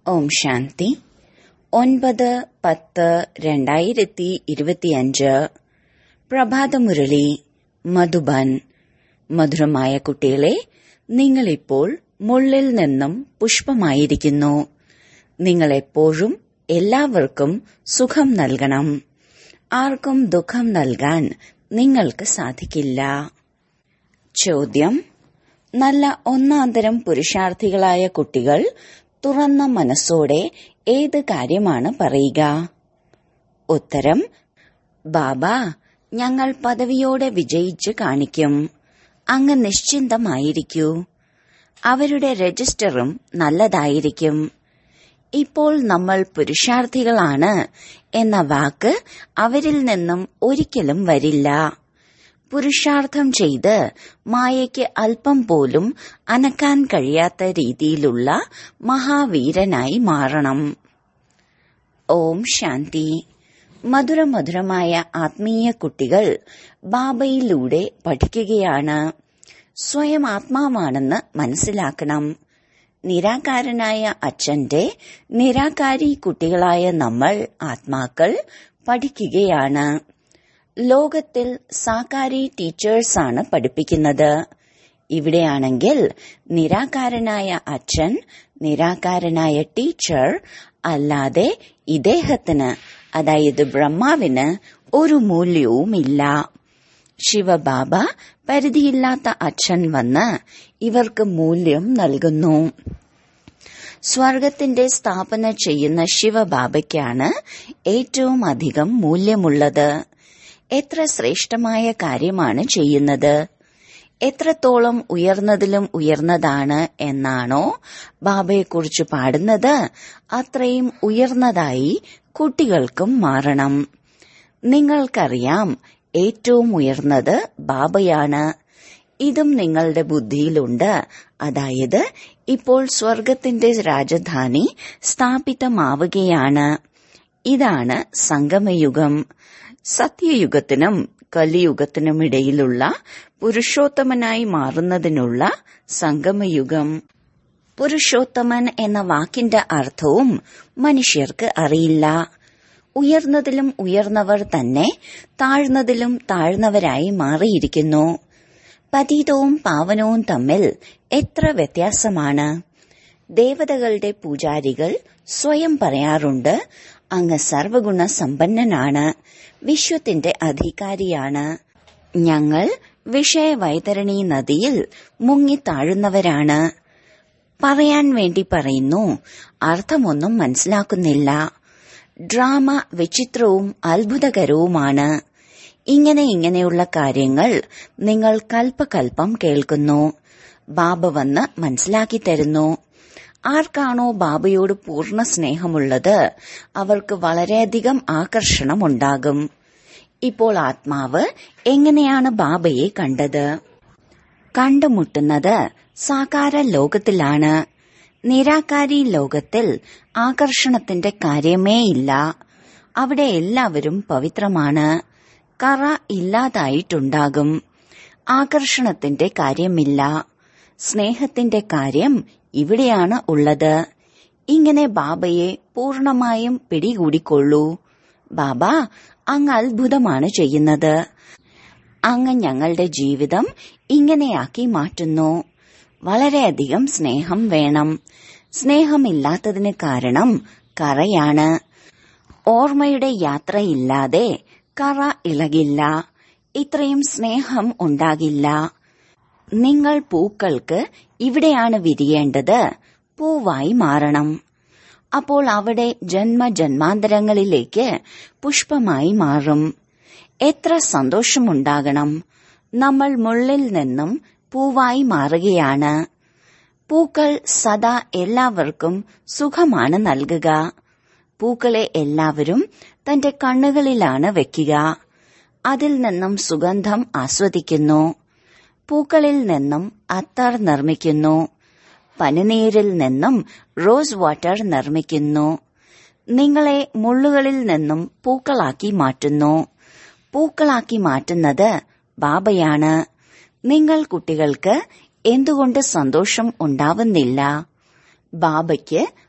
ഓം ശാന്തി ഒൻപത് പത്ത് രണ്ടായിരത്തി ഇരുപത്തിയഞ്ച് പ്രഭാതമുരളി മധുബൻ മധുരമായ കുട്ടികളെ നിങ്ങളിപ്പോൾ മുള്ളിൽ നിന്നും പുഷ്പമായിരിക്കുന്നു നിങ്ങളെപ്പോഴും എല്ലാവർക്കും സുഖം നൽകണം ആർക്കും ദുഃഖം നൽകാൻ നിങ്ങൾക്ക് സാധിക്കില്ല ചോദ്യം നല്ല ഒന്നാന്തരം പുരുഷാർത്ഥികളായ കുട്ടികൾ തുറന്ന മനസ്സോടെ ഏത് കാര്യമാണ് പറയുക ഉത്തരം ബാബ ഞങ്ങൾ പദവിയോടെ വിജയിച്ച് കാണിക്കും അങ്ങ് നിശ്ചിന്തമായിരിക്കൂ അവരുടെ രജിസ്റ്ററും നല്ലതായിരിക്കും ഇപ്പോൾ നമ്മൾ പുരുഷാർത്ഥികളാണ് എന്ന വാക്ക് അവരിൽ നിന്നും ഒരിക്കലും വരില്ല പുരുഷാർത്ഥം ചെയ്ത് മായയ്ക്ക് അല്പം പോലും അനക്കാൻ കഴിയാത്ത രീതിയിലുള്ള മഹാവീരനായി മാറണം ഓം ശാന്തി മധുരമധുരമായ ആത്മീയ കുട്ടികൾ ബാബയിലൂടെ പഠിക്കുകയാണ് സ്വയം ആത്മാവാണെന്ന് മനസ്സിലാക്കണം നിരാകാരനായ അച്ഛന്റെ നിരാകാരി കുട്ടികളായ നമ്മൾ ആത്മാക്കൾ പഠിക്കുകയാണ് ലോകത്തിൽ സാകാരി ടീച്ചേഴ്സാണ് പഠിപ്പിക്കുന്നത് ഇവിടെയാണെങ്കിൽ നിരാകാരനായ അച്ഛൻ നിരാകാരനായ ടീച്ചർ അല്ലാതെ ഇദ്ദേഹത്തിന് അതായത് ബ്രഹ്മാവിന് ഒരു മൂല്യവുമില്ല ശിവബാബ പരിധിയില്ലാത്ത അച്ഛൻ വന്ന് ഇവർക്ക് മൂല്യം നൽകുന്നു സ്വർഗത്തിന്റെ സ്ഥാപന ചെയ്യുന്ന ശിവബാബയ്ക്കാണ് ഏറ്റവും അധികം മൂല്യമുള്ളത് എത്ര ശ്രേഷ്ഠമായ കാര്യമാണ് ചെയ്യുന്നത് എത്രത്തോളം ഉയർന്നതിലും ഉയർന്നതാണ് എന്നാണോ ബാബയെക്കുറിച്ച് പാടുന്നത് അത്രയും ഉയർന്നതായി കുട്ടികൾക്കും മാറണം നിങ്ങൾക്കറിയാം ഏറ്റവും ഉയർന്നത് ബാബയാണ് ഇതും നിങ്ങളുടെ ബുദ്ധിയിലുണ്ട് അതായത് ഇപ്പോൾ സ്വർഗത്തിന്റെ രാജധാനി സ്ഥാപിതമാവുകയാണ് ഇതാണ് സംഗമയുഗം സത്യയുഗത്തിനും കലിയുഗത്തിനുമിടയിലുള്ള പുരുഷോത്തമനായി മാറുന്നതിനുള്ള സംഗമയുഗം പുരുഷോത്തമൻ എന്ന വാക്കിന്റെ അർത്ഥവും മനുഷ്യർക്ക് അറിയില്ല ഉയർന്നതിലും ഉയർന്നവർ തന്നെ താഴ്ന്നതിലും താഴ്ന്നവരായി മാറിയിരിക്കുന്നു പതീതവും പാവനവും തമ്മിൽ എത്ര വ്യത്യാസമാണ് ദേവതകളുടെ പൂജാരികൾ സ്വയം പറയാറുണ്ട് അങ്ങ് സർവഗുണ സമ്പന്നനാണ് വിശ്വത്തിന്റെ അധികാരിയാണ് ഞങ്ങൾ വിഷയവൈതരണി നദിയിൽ മുങ്ങിത്താഴുന്നവരാണ് പറയാൻ വേണ്ടി പറയുന്നു അർത്ഥമൊന്നും മനസ്സിലാക്കുന്നില്ല ഡ്രാമ വിചിത്രവും അത്ഭുതകരവുമാണ് ഇങ്ങനെ ഇങ്ങനെയുള്ള കാര്യങ്ങൾ നിങ്ങൾ കൽപ്പകൽപ്പം കേൾക്കുന്നു ബാബ വന്ന് മനസ്സിലാക്കി തരുന്നു ആർക്കാണോ ബാബയോട് പൂർണ്ണ സ്നേഹമുള്ളത് അവർക്ക് വളരെയധികം ആകർഷണമുണ്ടാകും ഇപ്പോൾ ആത്മാവ് എങ്ങനെയാണ് ബാബയെ കണ്ടത് കണ്ടുമുട്ടുന്നത് സാകാര ലോകത്തിലാണ് നിരാകാരി ലോകത്തിൽ ആകർഷണത്തിന്റെ കാര്യമേ ഇല്ല അവിടെ എല്ലാവരും പവിത്രമാണ് കറ ഇല്ലാതായിട്ടുണ്ടാകും ആകർഷണത്തിന്റെ കാര്യമില്ല സ്നേഹത്തിന്റെ കാര്യം ഇവിടെയാണ് ഉള്ളത് ഇങ്ങനെ ബാബയെ പൂർണമായും പിടികൂടിക്കൊള്ളൂ ബാബ അങ്ങ് അത്ഭുതമാണ് ചെയ്യുന്നത് അങ്ങ് ഞങ്ങളുടെ ജീവിതം ഇങ്ങനെയാക്കി മാറ്റുന്നു വളരെയധികം സ്നേഹം വേണം സ്നേഹമില്ലാത്തതിന് കാരണം കറയാണ് ഓർമ്മയുടെ യാത്രയില്ലാതെ കറ ഇളകില്ല ഇത്രയും സ്നേഹം ഉണ്ടാകില്ല നിങ്ങൾ പൂക്കൾക്ക് ഇവിടെയാണ് വിരിയേണ്ടത് പൂവായി മാറണം അപ്പോൾ അവിടെ ജന്മജന്മാന്തരങ്ങളിലേക്ക് പുഷ്പമായി മാറും എത്ര സന്തോഷമുണ്ടാകണം നമ്മൾ മുള്ളിൽ നിന്നും പൂവായി മാറുകയാണ് പൂക്കൾ സദാ എല്ലാവർക്കും സുഖമാണ് നൽകുക പൂക്കളെ എല്ലാവരും തന്റെ കണ്ണുകളിലാണ് വെക്കുക അതിൽ നിന്നും സുഗന്ധം ആസ്വദിക്കുന്നു പൂക്കളിൽ നിന്നും അത്തർ നിർമ്മിക്കുന്നു പനിനീരിൽ നിന്നും റോസ് വാട്ടർ നിർമ്മിക്കുന്നു നിങ്ങളെ മുള്ളുകളിൽ നിന്നും പൂക്കളാക്കി മാറ്റുന്നു പൂക്കളാക്കി മാറ്റുന്നത് ബാബയാണ് നിങ്ങൾ കുട്ടികൾക്ക് എന്തുകൊണ്ട് സന്തോഷം ഉണ്ടാവുന്നില്ല ബാബയ്ക്ക്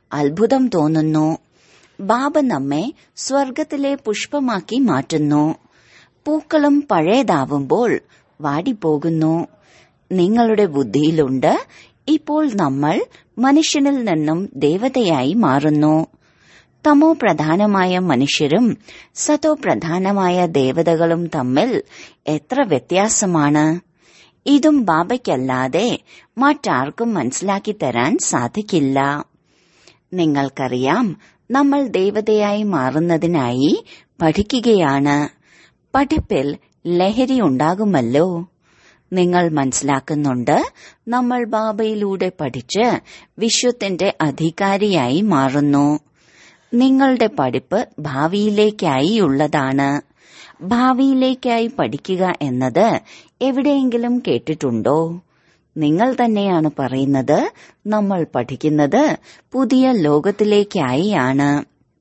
അത്ഭുതം തോന്നുന്നു ബാബ നമ്മെ സ്വർഗത്തിലെ പുഷ്പമാക്കി മാറ്റുന്നു പൂക്കളും പഴയതാവുമ്പോൾ വാടിപ്പോകുന്നു നിങ്ങളുടെ ബുദ്ധിയിലുണ്ട് ഇപ്പോൾ നമ്മൾ മനുഷ്യനിൽ നിന്നും ദേവതയായി മാറുന്നു തമോ പ്രധാനമായ മനുഷ്യരും സതോ പ്രധാനമായ ദേവതകളും തമ്മിൽ എത്ര വ്യത്യാസമാണ് ഇതും ബാബയ്ക്കല്ലാതെ മറ്റാർക്കും മനസ്സിലാക്കി തരാൻ സാധിക്കില്ല നിങ്ങൾക്കറിയാം നമ്മൾ ദേവതയായി മാറുന്നതിനായി പഠിക്കുകയാണ് പഠിപ്പിൽ ലഹരി ഉണ്ടാകുമല്ലോ നിങ്ങൾ മനസ്സിലാക്കുന്നുണ്ട് നമ്മൾ ബാബയിലൂടെ പഠിച്ച് വിശ്വത്തിന്റെ അധികാരിയായി മാറുന്നു നിങ്ങളുടെ പഠിപ്പ് ഭാവിയിലേക്കായി ഉള്ളതാണ് ഭാവിയിലേക്കായി പഠിക്കുക എന്നത് എവിടെയെങ്കിലും കേട്ടിട്ടുണ്ടോ നിങ്ങൾ തന്നെയാണ് പറയുന്നത് നമ്മൾ പഠിക്കുന്നത് പുതിയ ലോകത്തിലേക്കായി ആണ്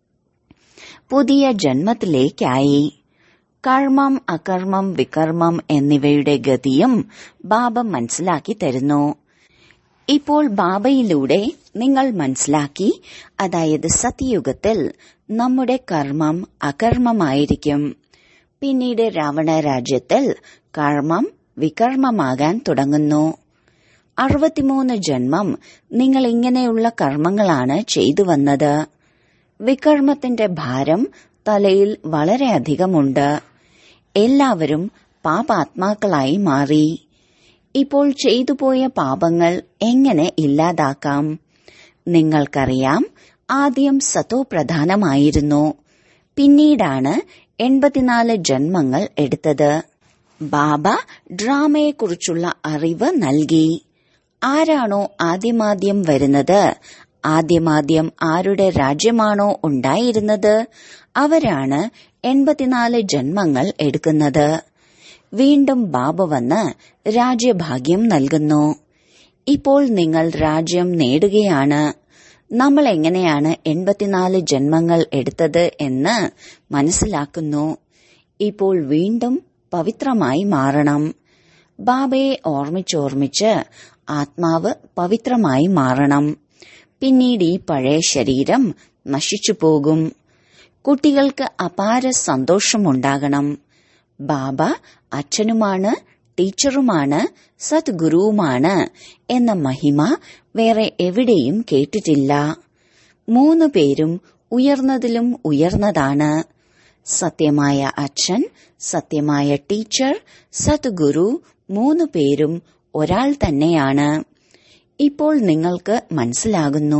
പുതിയ ജന്മത്തിലേക്കായി കർമ്മം അകർമ്മം വികർമ്മം എന്നിവയുടെ ഗതിയും ബാബ മനസ്സിലാക്കി തരുന്നു ഇപ്പോൾ ബാബയിലൂടെ നിങ്ങൾ മനസ്സിലാക്കി അതായത് സത്യയുഗത്തിൽ നമ്മുടെ കർമ്മം അകർമ്മമായിരിക്കും പിന്നീട് രാവണ രാജ്യത്തിൽ കർമ്മം വികർമ്മമാകാൻ തുടങ്ങുന്നു അറുപത്തിമൂന്ന് ജന്മം നിങ്ങൾ ഇങ്ങനെയുള്ള കർമ്മങ്ങളാണ് ചെയ്തു വന്നത് വികർമ്മത്തിന്റെ ഭാരം തലയിൽ വളരെയധികമുണ്ട് എല്ലാവരും പാപാത്മാക്കളായി മാറി ഇപ്പോൾ ചെയ്തുപോയ പാപങ്ങൾ എങ്ങനെ ഇല്ലാതാക്കാം നിങ്ങൾക്കറിയാം ആദ്യം സത്തോ പ്രധാനമായിരുന്നു പിന്നീടാണ് എൺപത്തിനാല് ജന്മങ്ങൾ എടുത്തത് ബാബ ഡ്രാമയെക്കുറിച്ചുള്ള അറിവ് നൽകി ആരാണോ ആദ്യമാദ്യം വരുന്നത് ആദ്യമാദ്യം ആരുടെ രാജ്യമാണോ ഉണ്ടായിരുന്നത് അവരാണ് എൺപത്തിനാല് ജന്മങ്ങൾ എടുക്കുന്നത് വീണ്ടും ബാബ വന്ന് രാജ്യഭാഗ്യം നൽകുന്നു ഇപ്പോൾ നിങ്ങൾ രാജ്യം നേടുകയാണ് നമ്മൾ എങ്ങനെയാണ് എൺപത്തിനാല് ജന്മങ്ങൾ എടുത്തത് എന്ന് മനസ്സിലാക്കുന്നു ഇപ്പോൾ വീണ്ടും പവിത്രമായി മാറണം ബാബയെ ഓർമ്മിച്ചോർമ്മിച്ച് ആത്മാവ് പവിത്രമായി മാറണം പിന്നീട് ഈ പഴയ ശരീരം നശിച്ചു പോകും കുട്ടികൾക്ക് അപാര സന്തോഷമുണ്ടാകണം ബാബ അച്ഛനുമാണ് ടീച്ചറുമാണ് സദ്ഗുരുവുമാണ് എന്ന മഹിമ വേറെ എവിടെയും കേട്ടിട്ടില്ല മൂന്ന് പേരും ഉയർന്നതിലും ഉയർന്നതാണ് സത്യമായ അച്ഛൻ സത്യമായ ടീച്ചർ സദ്ഗുരു മൂന്ന് പേരും ഒരാൾ തന്നെയാണ് ഇപ്പോൾ നിങ്ങൾക്ക് മനസ്സിലാകുന്നു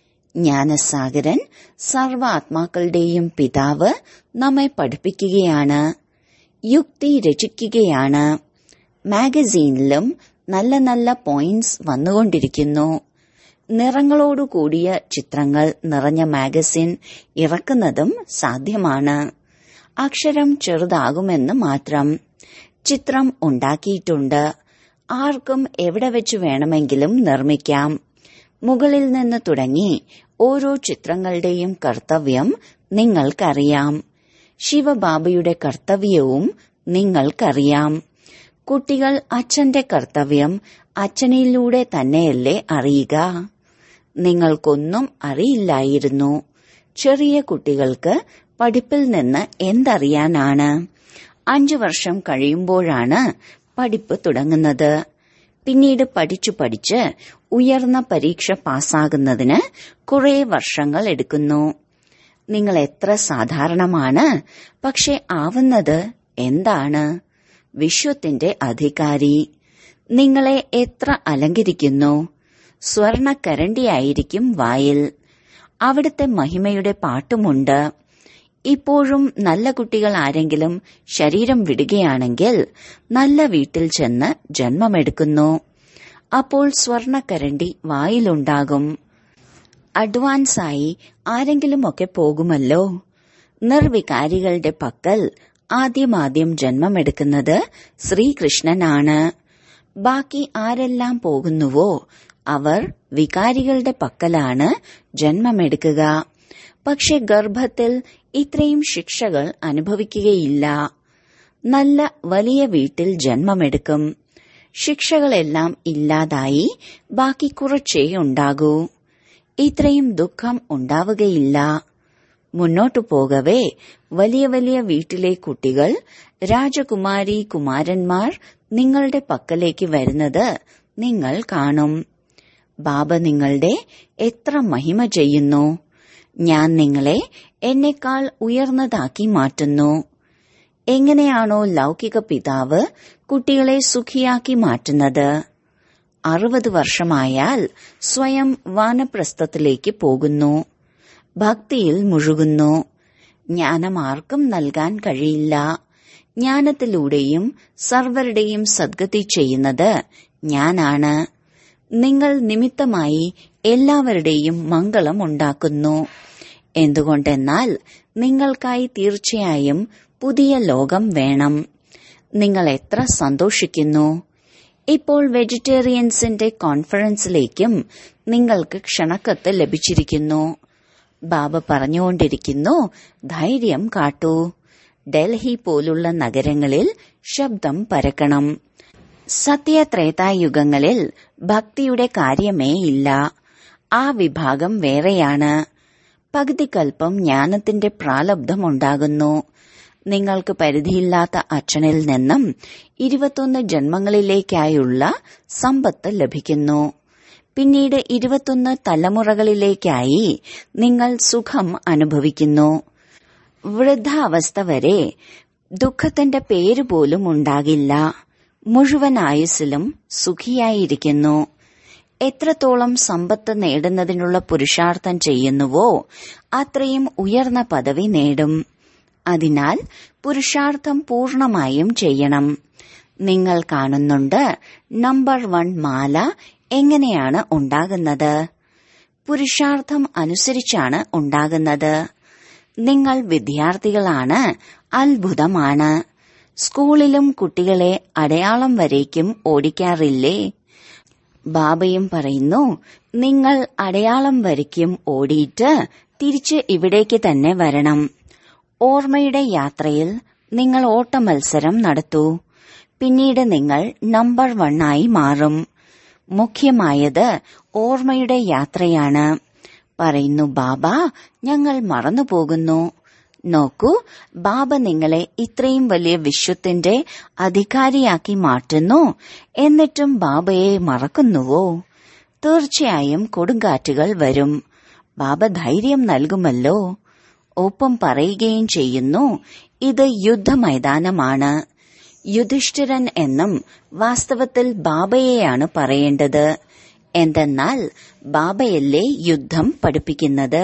ജ്ഞാനസാഗരൻ സർവ ആത്മാക്കളുടെയും പിതാവ് നമ്മെ പഠിപ്പിക്കുകയാണ് യുക്തി രചിക്കുകയാണ് മാഗസീനിലും നല്ല നല്ല പോയിന്റ്സ് വന്നുകൊണ്ടിരിക്കുന്നു നിറങ്ങളോടു കൂടിയ ചിത്രങ്ങൾ നിറഞ്ഞ മാഗസിൻ ഇറക്കുന്നതും സാധ്യമാണ് അക്ഷരം ചെറുതാകുമെന്ന് മാത്രം ചിത്രം ഉണ്ടാക്കിയിട്ടുണ്ട് ആർക്കും എവിടെ വെച്ച് വേണമെങ്കിലും നിർമ്മിക്കാം മുകളിൽ നിന്ന് തുടങ്ങി ഓരോ ചിത്രങ്ങളുടെയും കർത്തവ്യം നിങ്ങൾക്കറിയാം ശിവബാബയുടെ കർത്തവ്യവും നിങ്ങൾക്കറിയാം കുട്ടികൾ അച്ഛന്റെ കർത്തവ്യം അച്ഛനിലൂടെ തന്നെയല്ലേ അറിയുക നിങ്ങൾക്കൊന്നും അറിയില്ലായിരുന്നു ചെറിയ കുട്ടികൾക്ക് പഠിപ്പിൽ നിന്ന് എന്തറിയാനാണ് അഞ്ചു വർഷം കഴിയുമ്പോഴാണ് പഠിപ്പ് തുടങ്ങുന്നത് പിന്നീട് പഠിച്ചു പഠിച്ച് ഉയർന്ന പരീക്ഷ പാസ്സാകുന്നതിന് കുറെ വർഷങ്ങൾ എടുക്കുന്നു നിങ്ങൾ എത്ര സാധാരണമാണ് പക്ഷെ ആവുന്നത് എന്താണ് വിശ്വത്തിന്റെ അധികാരി നിങ്ങളെ എത്ര അലങ്കരിക്കുന്നു സ്വർണക്കരണ്ടിയായിരിക്കും വായിൽ അവിടുത്തെ മഹിമയുടെ പാട്ടുമുണ്ട് ഇപ്പോഴും നല്ല കുട്ടികൾ ആരെങ്കിലും ശരീരം വിടുകയാണെങ്കിൽ നല്ല വീട്ടിൽ ചെന്ന് ജന്മമെടുക്കുന്നു അപ്പോൾ സ്വർണക്കരണ്ടി വായിലുണ്ടാകും അഡ്വാൻസായി ആരെങ്കിലുമൊക്കെ പോകുമല്ലോ നിർവികാരികളുടെ പക്കൽ ആദ്യമാദ്യം ജന്മമെടുക്കുന്നത് ശ്രീകൃഷ്ണനാണ് ബാക്കി ആരെല്ലാം പോകുന്നുവോ അവർ വികാരികളുടെ പക്കലാണ് ജന്മമെടുക്കുക പക്ഷെ ഗർഭത്തിൽ ഇത്രയും ശിക്ഷകൾ അനുഭവിക്കുകയില്ല നല്ല വലിയ വീട്ടിൽ ജന്മമെടുക്കും ശിക്ഷകളെല്ലാം ഇല്ലാതായി ബാക്കി കുറച്ചേ ഉണ്ടാകൂ ഇത്രയും ദുഃഖം ഉണ്ടാവുകയില്ല മുന്നോട്ടു പോകവേ വലിയ വലിയ വീട്ടിലെ കുട്ടികൾ രാജകുമാരി കുമാരന്മാർ നിങ്ങളുടെ പക്കലേക്ക് വരുന്നത് നിങ്ങൾ കാണും ബാബ നിങ്ങളുടെ എത്ര മഹിമ ചെയ്യുന്നു ഞാൻ നിങ്ങളെ എന്നെക്കാൾ ഉയർന്നതാക്കി മാറ്റുന്നു എങ്ങനെയാണോ ലൗകിക പിതാവ് കുട്ടികളെ സുഖിയാക്കി മാറ്റുന്നത് അറുപത് വർഷമായാൽ സ്വയം വാനപ്രസ്ഥത്തിലേക്ക് പോകുന്നു ഭക്തിയിൽ മുഴുകുന്നു ജ്ഞാനം ആർക്കും നൽകാൻ കഴിയില്ല ജ്ഞാനത്തിലൂടെയും സർവരുടെയും സദ്ഗതി ചെയ്യുന്നത് ഞാനാണ് നിങ്ങൾ നിമിത്തമായി എല്ലാവരുടെയും മംഗളം ഉണ്ടാക്കുന്നു എന്തുകൊണ്ടെന്നാൽ നിങ്ങൾക്കായി തീർച്ചയായും പുതിയ ലോകം വേണം നിങ്ങൾ എത്ര സന്തോഷിക്കുന്നു ഇപ്പോൾ വെജിറ്റേറിയൻസിന്റെ കോൺഫറൻസിലേക്കും നിങ്ങൾക്ക് ക്ഷണക്കത്ത് ലഭിച്ചിരിക്കുന്നു ബാബ പറഞ്ഞുകൊണ്ടിരിക്കുന്നു ധൈര്യം കാട്ടൂ ഡൽഹി പോലുള്ള നഗരങ്ങളിൽ ശബ്ദം പരക്കണം സത്യത്രേതായുഗങ്ങളിൽ ഭക്തിയുടെ കാര്യമേ ഇല്ല ആ വിഭാഗം വേറെയാണ് പകുതിക്കൽപ്പം ജ്ഞാനത്തിന്റെ പ്രാലബ്ധമുണ്ടാകുന്നു നിങ്ങൾക്ക് പരിധിയില്ലാത്ത അച്ഛനിൽ നിന്നും ഇരുപത്തൊന്ന് ജന്മങ്ങളിലേക്കായുള്ള സമ്പത്ത് ലഭിക്കുന്നു പിന്നീട് ഇരുപത്തൊന്ന് തലമുറകളിലേക്കായി നിങ്ങൾ സുഖം അനുഭവിക്കുന്നു വൃദ്ധാവസ്ഥ വരെ ദുഃഖത്തിന്റെ പേര് പോലും ഉണ്ടാകില്ല മുഴുവൻ ആയുസ്സിലും സുഖിയായിരിക്കുന്നു എത്രത്തോളം സമ്പത്ത് നേടുന്നതിനുള്ള പുരുഷാർത്ഥം ചെയ്യുന്നുവോ അത്രയും ഉയർന്ന പദവി നേടും അതിനാൽ പുരുഷാർത്ഥം പൂർണമായും ചെയ്യണം നിങ്ങൾ കാണുന്നുണ്ട് നമ്പർ വൺ മാല എങ്ങനെയാണ് ഉണ്ടാകുന്നത് പുരുഷാർത്ഥം അനുസരിച്ചാണ് ഉണ്ടാകുന്നത് നിങ്ങൾ വിദ്യാർത്ഥികളാണ് അത്ഭുതമാണ് സ്കൂളിലും കുട്ടികളെ അടയാളം വരേക്കും ഓടിക്കാറില്ലേ ബാബയും പറയുന്നു നിങ്ങൾ അടയാളം വരയ്ക്കും ഓടിയിട്ട് തിരിച്ച് ഇവിടേക്ക് തന്നെ വരണം ഓർമ്മയുടെ യാത്രയിൽ നിങ്ങൾ ഓട്ടമത്സരം നടത്തൂ പിന്നീട് നിങ്ങൾ നമ്പർ വണ്ണായി മാറും മുഖ്യമായത് ഓർമ്മയുടെ യാത്രയാണ് പറയുന്നു ബാബ ഞങ്ങൾ മറന്നുപോകുന്നു നോക്കൂ ബാബ നിങ്ങളെ ഇത്രയും വലിയ വിശ്വത്തിന്റെ അധികാരിയാക്കി മാറ്റുന്നു എന്നിട്ടും ബാബയെ മറക്കുന്നുവോ തീർച്ചയായും കൊടുങ്കാറ്റുകൾ വരും ബാബ ധൈര്യം നൽകുമല്ലോ ഒപ്പം പറയുകയും ചെയ്യുന്നു ഇത് യുദ്ധമൈതാനമാണ് യുധിഷ്ഠിരൻ എന്നും വാസ്തവത്തിൽ ബാബയെയാണ് പറയേണ്ടത് എന്തെന്നാൽ ബാബയല്ലേ യുദ്ധം പഠിപ്പിക്കുന്നത്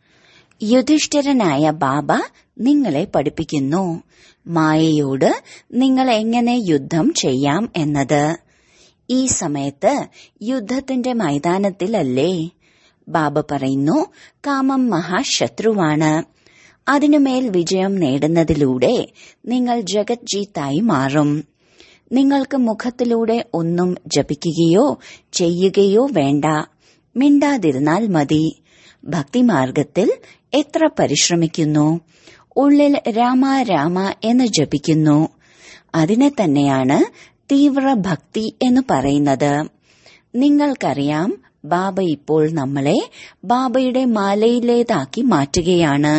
യുധിഷ്ഠിരനായ ബാബ നിങ്ങളെ പഠിപ്പിക്കുന്നു മായയോട് നിങ്ങൾ എങ്ങനെ യുദ്ധം ചെയ്യാം എന്നത് ഈ സമയത്ത് യുദ്ധത്തിന്റെ മൈതാനത്തിലല്ലേ ബാബ പറയുന്നു കാമം മഹാശത്രുവാണ് അതിനുമേൽ വിജയം നേടുന്നതിലൂടെ നിങ്ങൾ ജഗത് ജീത്തായി മാറും നിങ്ങൾക്ക് മുഖത്തിലൂടെ ഒന്നും ജപിക്കുകയോ ചെയ്യുകയോ വേണ്ട മിണ്ടാതിരുന്നാൽ മതി ഭക്തിമാർഗത്തിൽ എത്ര പരിശ്രമിക്കുന്നു ഉള്ളിൽ രാമ രാമ എന്ന് ജപിക്കുന്നു അതിനെ തന്നെയാണ് തീവ്ര ഭക്തി എന്ന് പറയുന്നത് നിങ്ങൾക്കറിയാം ബാബ ഇപ്പോൾ നമ്മളെ ബാബയുടെ മാലയിലേതാക്കി മാറ്റുകയാണ്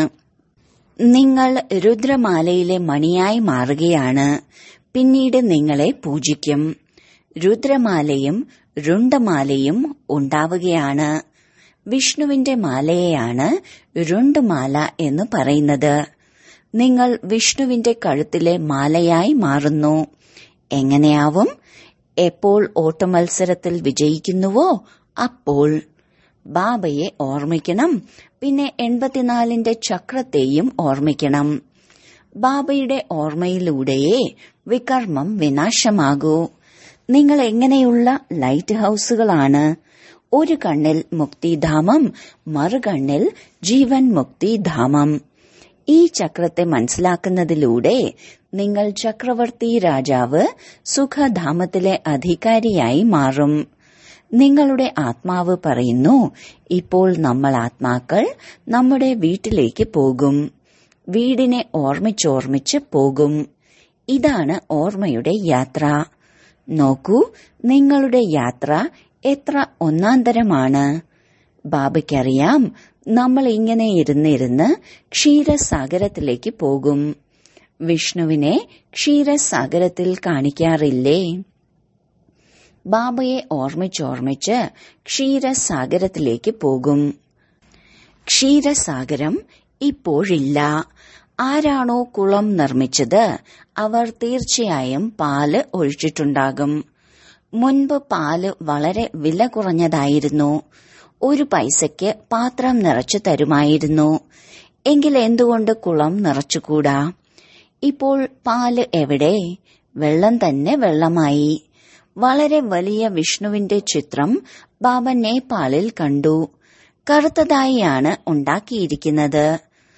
നിങ്ങൾ രുദ്രമാലയിലെ മണിയായി മാറുകയാണ് പിന്നീട് നിങ്ങളെ പൂജിക്കും രുദ്രമാലയും രുണ്ടമാലയും ഉണ്ടാവുകയാണ് വിഷ്ണുവിന്റെ മാലയെയാണ് രുണ്ടുമാല എന്ന് പറയുന്നത് നിങ്ങൾ വിഷ്ണുവിന്റെ കഴുത്തിലെ മാലയായി മാറുന്നു എങ്ങനെയാവും എപ്പോൾ ഓട്ടമത്സരത്തിൽ വിജയിക്കുന്നുവോ അപ്പോൾ ബാബയെ ഓർമ്മിക്കണം പിന്നെ എൺപത്തിനാലിന്റെ ചക്രത്തെയും ഓർമ്മിക്കണം ബാബയുടെ ഓർമ്മയിലൂടെയേ വികർമ്മം വിനാശമാകൂ നിങ്ങൾ എങ്ങനെയുള്ള ലൈറ്റ് ഹൌസുകളാണ് ഒരു കണ്ണിൽ മുക്തിധാമം മറുകണ്ണിൽ ജീവൻ മുക്തിധാമം ഈ ചക്രത്തെ മനസ്സിലാക്കുന്നതിലൂടെ നിങ്ങൾ ചക്രവർത്തി രാജാവ് സുഖധാമത്തിലെ അധികാരിയായി മാറും നിങ്ങളുടെ ആത്മാവ് പറയുന്നു ഇപ്പോൾ നമ്മൾ ആത്മാക്കൾ നമ്മുടെ വീട്ടിലേക്ക് പോകും വീടിനെ ഓർമ്മിച്ചോർമ്മിച്ച് പോകും ഇതാണ് ഓർമ്മയുടെ യാത്ര നോക്കൂ നിങ്ങളുടെ യാത്ര എത്ര ഒന്നാന്തരമാണ് ബാബയ്ക്കറിയാം നമ്മൾ ഇങ്ങനെ ഇരുന്നിരുന്ന് ക്ഷീരസാഗരത്തിലേക്ക് പോകും വിഷ്ണുവിനെ ക്ഷീരസാഗരത്തിൽ കാണിക്കാറില്ലേ ബാബയെ ഓർമ്മിച്ചോർമ്മിച്ച് ക്ഷീരസാഗരത്തിലേക്ക് പോകും ക്ഷീരസാഗരം ഇപ്പോഴില്ല ആരാണോ കുളം നിർമ്മിച്ചത് അവർ തീർച്ചയായും പാല് ഒഴിച്ചിട്ടുണ്ടാകും മുൻപ് പാല് വളരെ വില കുറഞ്ഞതായിരുന്നു ഒരു പൈസയ്ക്ക് പാത്രം നിറച്ചു തരുമായിരുന്നു എങ്കിൽ എന്തുകൊണ്ട് കുളം നിറച്ചുകൂടാ ഇപ്പോൾ പാല് എവിടെ വെള്ളം തന്നെ വെള്ളമായി വളരെ വലിയ വിഷ്ണുവിന്റെ ചിത്രം ബാബ നേപ്പാളിൽ കണ്ടു കറുത്തതായിയാണ് ഉണ്ടാക്കിയിരിക്കുന്നത്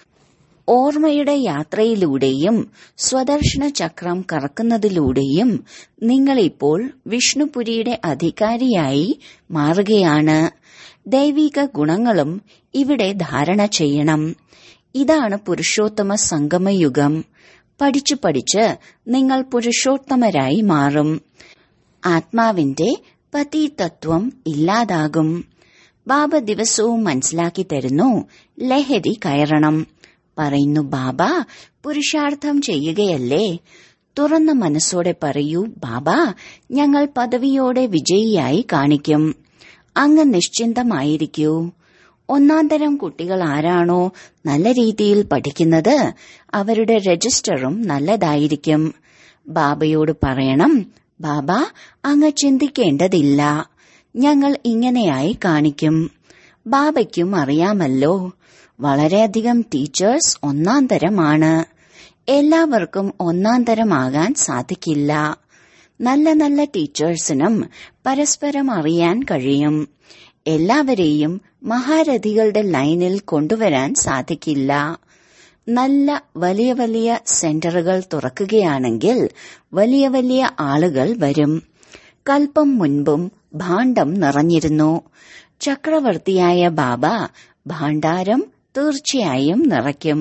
ഓർമ്മയുടെ യാത്രയിലൂടെയും സ്വദർശന ചക്രം കറക്കുന്നതിലൂടെയും നിങ്ങളിപ്പോൾ വിഷ്ണുപുരിയുടെ അധികാരിയായി മാറുകയാണ് ദൈവിക ഗുണങ്ങളും ഇവിടെ ധാരണ ചെയ്യണം ഇതാണ് പുരുഷോത്തമ സംഗമയുഗം പഠിച്ചു പഠിച്ച് നിങ്ങൾ പുരുഷോത്തമരായി മാറും ആത്മാവിന്റെ പതിതത്വം ഇല്ലാതാകും ബാബ ദിവസവും മനസ്സിലാക്കി തരുന്നു ലഹരി കയറണം പറയുന്നു ബാബ പുരുഷാർത്ഥം ചെയ്യുകയല്ലേ തുറന്ന മനസ്സോടെ പറയൂ ബാബ ഞങ്ങൾ പദവിയോടെ വിജയിയായി കാണിക്കും അങ്ങ് നിശ്ചിന്തമായിരിക്കൂ ഒന്നാം തരം കുട്ടികൾ ആരാണോ നല്ല രീതിയിൽ പഠിക്കുന്നത് അവരുടെ രജിസ്റ്ററും നല്ലതായിരിക്കും ബാബയോട് പറയണം ബാബ അങ്ങ് ചിന്തിക്കേണ്ടതില്ല ഞങ്ങൾ ഇങ്ങനെയായി കാണിക്കും ബാബയ്ക്കും അറിയാമല്ലോ വളരെയധികം ടീച്ചേഴ്സ് ഒന്നാം തരമാണ് എല്ലാവർക്കും ഒന്നാം തരമാകാൻ സാധിക്കില്ല നല്ല നല്ല ടീച്ചേഴ്സിനും പരസ്പരം അറിയാൻ കഴിയും എല്ലാവരെയും മഹാരഥികളുടെ ലൈനിൽ കൊണ്ടുവരാൻ സാധിക്കില്ല നല്ല വലിയ വലിയ സെന്ററുകൾ തുറക്കുകയാണെങ്കിൽ വലിയ വലിയ ആളുകൾ വരും കൽപ്പം മുൻപും ഭാണ്ഡം നിറഞ്ഞിരുന്നു ചക്രവർത്തിയായ ബാബ ഭാണ്ഡാരം തീർച്ചയായും നിറയ്ക്കും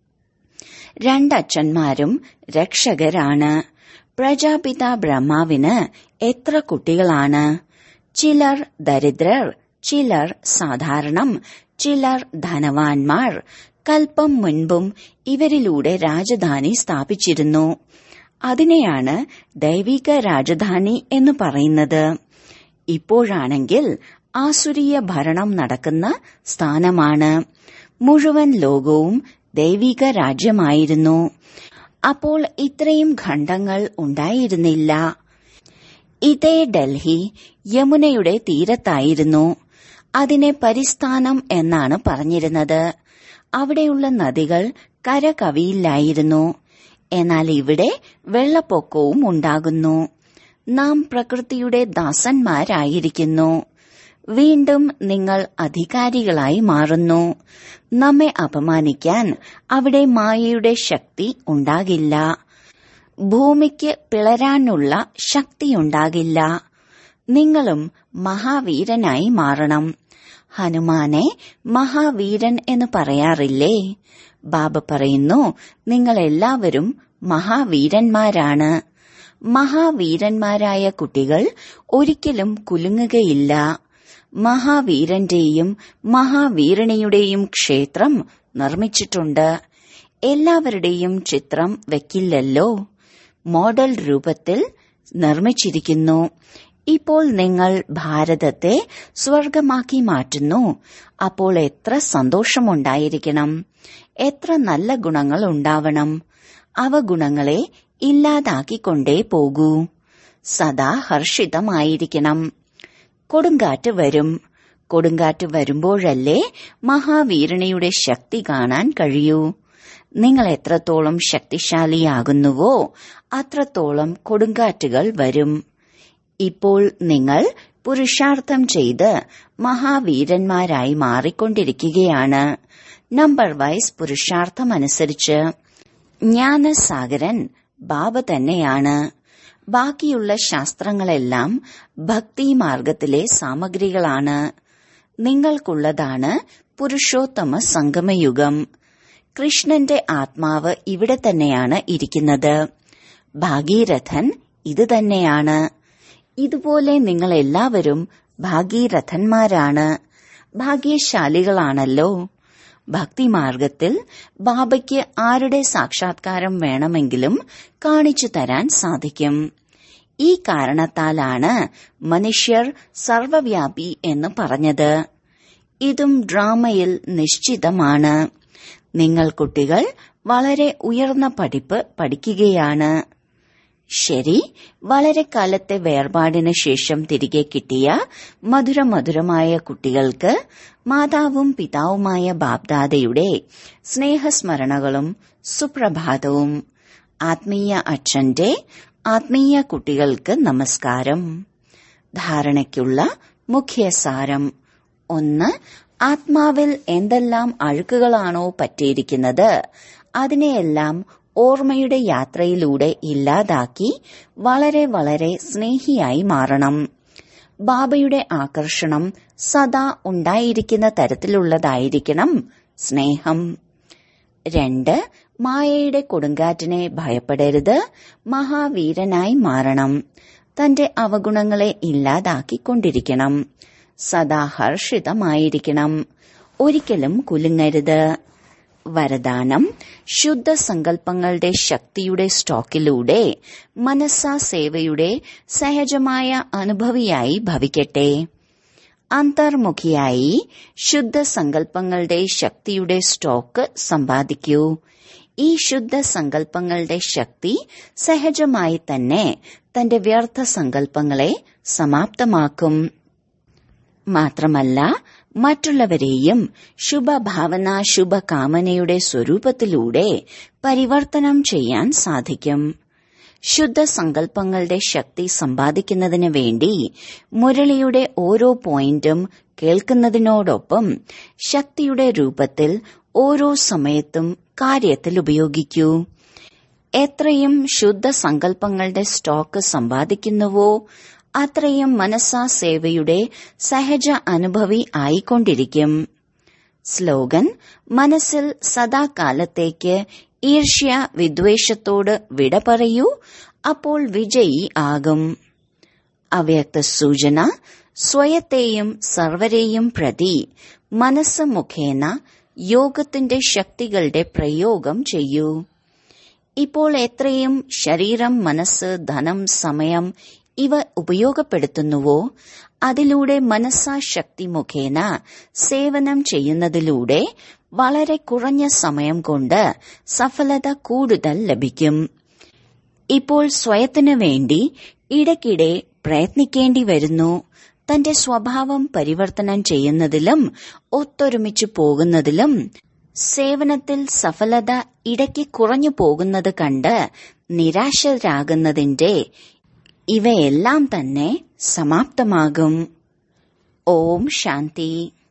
രണ്ടച്ഛന്മാരും രക്ഷകരാണ് പ്രജാപിത ബ്രഹ്മാവിന് എത്ര കുട്ടികളാണ് ചിലർ ദരിദ്രർ ചിലർ സാധാരണം ചിലർ ധനവാന്മാർ കൽപ്പം മുൻപും ഇവരിലൂടെ രാജധാനി സ്ഥാപിച്ചിരുന്നു അതിനെയാണ് ദൈവിക രാജധാനി എന്ന് പറയുന്നത് ഇപ്പോഴാണെങ്കിൽ ആസുരീയ ഭരണം നടക്കുന്ന സ്ഥാനമാണ് മുഴുവൻ ലോകവും ദൈവിക രാജ്യമായിരുന്നു അപ്പോൾ ഇത്രയും ഖണ്ഡങ്ങൾ ഉണ്ടായിരുന്നില്ല ഇതേ ഡൽഹി യമുനയുടെ തീരത്തായിരുന്നു അതിനെ പരിസ്ഥാനം എന്നാണ് പറഞ്ഞിരുന്നത് അവിടെയുള്ള നദികൾ കര കവിയില്ലായിരുന്നു എന്നാൽ ഇവിടെ വെള്ളപ്പൊക്കവും ഉണ്ടാകുന്നു നാം പ്രകൃതിയുടെ ദാസന്മാരായിരിക്കുന്നു വീണ്ടും നിങ്ങൾ അധികാരികളായി മാറുന്നു നമ്മെ അപമാനിക്കാൻ അവിടെ മായയുടെ ശക്തി ഉണ്ടാകില്ല ഭൂമിക്ക് പിളരാനുള്ള ശക്തിയുണ്ടാകില്ല നിങ്ങളും മഹാവീരനായി മാറണം ഹനുമാനെ മഹാവീരൻ എന്ന് പറയാറില്ലേ ബാബ പറയുന്നു നിങ്ങൾ എല്ലാവരും മഹാവീരന്മാരാണ് മഹാവീരന്മാരായ കുട്ടികൾ ഒരിക്കലും കുലുങ്ങുകയില്ല മഹാവീരന്റെയും മഹാവീരണിയുടെയും ക്ഷേത്രം നിർമ്മിച്ചിട്ടുണ്ട് എല്ലാവരുടെയും ചിത്രം വെക്കില്ലല്ലോ മോഡൽ രൂപത്തിൽ നിർമ്മിച്ചിരിക്കുന്നു ഇപ്പോൾ നിങ്ങൾ ഭാരതത്തെ സ്വർഗമാക്കി മാറ്റുന്നു അപ്പോൾ എത്ര സന്തോഷമുണ്ടായിരിക്കണം എത്ര നല്ല ഗുണങ്ങൾ ഉണ്ടാവണം അവ ഗുണങ്ങളെ ഇല്ലാതാക്കിക്കൊണ്ടേ പോകൂ സദാ ഹർഷിതമായിരിക്കണം കൊടുങ്കാറ്റ് വരും കൊടുങ്കാറ്റ് വരുമ്പോഴല്ലേ മഹാവീരണിയുടെ ശക്തി കാണാൻ കഴിയൂ നിങ്ങൾ എത്രത്തോളം ശക്തിശാലിയാകുന്നുവോ അത്രത്തോളം കൊടുങ്കാറ്റുകൾ വരും ഇപ്പോൾ നിങ്ങൾ പുരുഷാർത്ഥം ചെയ്ത് മഹാവീരന്മാരായി മാറിക്കൊണ്ടിരിക്കുകയാണ് നമ്പർ വൈസ് പുരുഷാർത്ഥമനുസരിച്ച് ജ്ഞാനസാഗരൻ ബാബ തന്നെയാണ് ബാക്കിയുള്ള ശാസ്ത്രങ്ങളെല്ലാം ഭക്തി മാർഗത്തിലെ സാമഗ്രികളാണ് നിങ്ങൾക്കുള്ളതാണ് പുരുഷോത്തമ സംഗമയുഗം കൃഷ്ണന്റെ ആത്മാവ് ഇവിടെ തന്നെയാണ് ഇരിക്കുന്നത് ഭാഗീരഥൻ ഇത് തന്നെയാണ് ഇതുപോലെ നിങ്ങൾ എല്ലാവരും ഭാഗീരഥന്മാരാണ് ഭാഗ്യശാലികളാണല്ലോ ഭക്തിമാർഗത്തിൽ ബാബയ്ക്ക് ആരുടെ സാക്ഷാത്കാരം വേണമെങ്കിലും കാണിച്ചു തരാൻ സാധിക്കും ഈ കാരണത്താലാണ് മനുഷ്യർ സർവവ്യാപി എന്ന് പറഞ്ഞത് ഇതും ഡ്രാമയിൽ നിശ്ചിതമാണ് നിങ്ങൾ കുട്ടികൾ വളരെ ഉയർന്ന പഠിപ്പ് പഠിക്കുകയാണ് ശരി വളരെ കാലത്തെ വേർപാടിന് ശേഷം തിരികെ കിട്ടിയ മധുരമധുരമായ കുട്ടികൾക്ക് മാതാവും പിതാവുമായ ബാബ്ദാദയുടെ സ്നേഹസ്മരണകളും സുപ്രഭാതവും ആത്മീയ അച്ഛന്റെ ആത്മീയ കുട്ടികൾക്ക് നമസ്കാരം ധാരണയ്ക്കുള്ള മുഖ്യസാരം ഒന്ന് ആത്മാവിൽ എന്തെല്ലാം അഴുക്കുകളാണോ പറ്റിയിരിക്കുന്നത് അതിനെയെല്ലാം ഓർമ്മയുടെ യാത്രയിലൂടെ ഇല്ലാതാക്കി വളരെ വളരെ സ്നേഹിയായി മാറണം ബാബയുടെ ആകർഷണം സദാ ഉണ്ടായിരിക്കുന്ന തരത്തിലുള്ളതായിരിക്കണം സ്നേഹം രണ്ട് മായയുടെ കൊടുങ്കാറ്റിനെ ഭയപ്പെടരുത് മഹാവീരനായി മാറണം തന്റെ അവഗുണങ്ങളെ ഇല്ലാതാക്കിക്കൊണ്ടിരിക്കണം സദാ ഹർഷിതമായിരിക്കണം ഒരിക്കലും കുലുങ്ങരുത് വരദാനം ശുദ്ധ സങ്കല്പങ്ങളുടെ ശക്തിയുടെ സ്റ്റോക്കിലൂടെ മനസ്സാ സേവയുടെ സഹജമായ അനുഭവിയായി ഭവിക്കട്ടെ അന്തർമുഖിയായി ശുദ്ധ സങ്കല്പങ്ങളുടെ ശക്തിയുടെ സ്റ്റോക്ക് സമ്പാദിക്കൂ ഈ ശുദ്ധ സങ്കല്പങ്ങളുടെ ശക്തി സഹജമായി തന്നെ തന്റെ വ്യർത്ഥ സങ്കല്പങ്ങളെ സമാപ്തമാക്കും മാത്രമല്ല മറ്റുള്ളവരെയും ശുഭഭാവന ശുഭകാമനയുടെ സ്വരൂപത്തിലൂടെ പരിവർത്തനം ചെയ്യാൻ സാധിക്കും ശുദ്ധ സങ്കല്പങ്ങളുടെ ശക്തി സമ്പാദിക്കുന്നതിന് വേണ്ടി മുരളിയുടെ ഓരോ പോയിന്റും കേൾക്കുന്നതിനോടൊപ്പം ശക്തിയുടെ രൂപത്തിൽ ഓരോ സമയത്തും കാര്യത്തിൽ ഉപയോഗിക്കൂ എത്രയും ശുദ്ധ സങ്കല്പങ്ങളുടെ സ്റ്റോക്ക് സമ്പാദിക്കുന്നുവോ അത്രയും മനസ്സാ സേവയുടെ സഹജ അനുഭവി ആയിക്കൊണ്ടിരിക്കും സ്ലോഗൻ മനസ്സിൽ സദാകാലത്തേക്ക് ഈർഷ്യ വിദ്വേഷത്തോട് വിട പറയൂ അപ്പോൾ വിജയി ആകും അവ്യക്ത സൂചന സ്വയത്തെയും സർവരെയും പ്രതി മനസ്സ് മുഖേന യോഗത്തിന്റെ ശക്തികളുടെ പ്രയോഗം ചെയ്യൂ ഇപ്പോൾ എത്രയും ശരീരം മനസ്സ് ധനം സമയം ഇവ ഉപയോഗപ്പെടുത്തുന്നുവോ അതിലൂടെ മനസ്സാശക്തി മുഖേന സേവനം ചെയ്യുന്നതിലൂടെ വളരെ കുറഞ്ഞ സമയം കൊണ്ട് സഫലത കൂടുതൽ ലഭിക്കും ഇപ്പോൾ സ്വയത്തിനു വേണ്ടി ഇടയ്ക്കിടെ പ്രയത്നിക്കേണ്ടി വരുന്നു തന്റെ സ്വഭാവം പരിവർത്തനം ചെയ്യുന്നതിലും ഒത്തൊരുമിച്ചു പോകുന്നതിലും സേവനത്തിൽ സഫലത ഇടയ്ക്ക് കുറഞ്ഞു പോകുന്നത് കണ്ട് നിരാശരാകുന്നതിന്റെ ഇവയെല്ലാം തന്നെ സമാപ്തമാകും ഓം ശാന്തി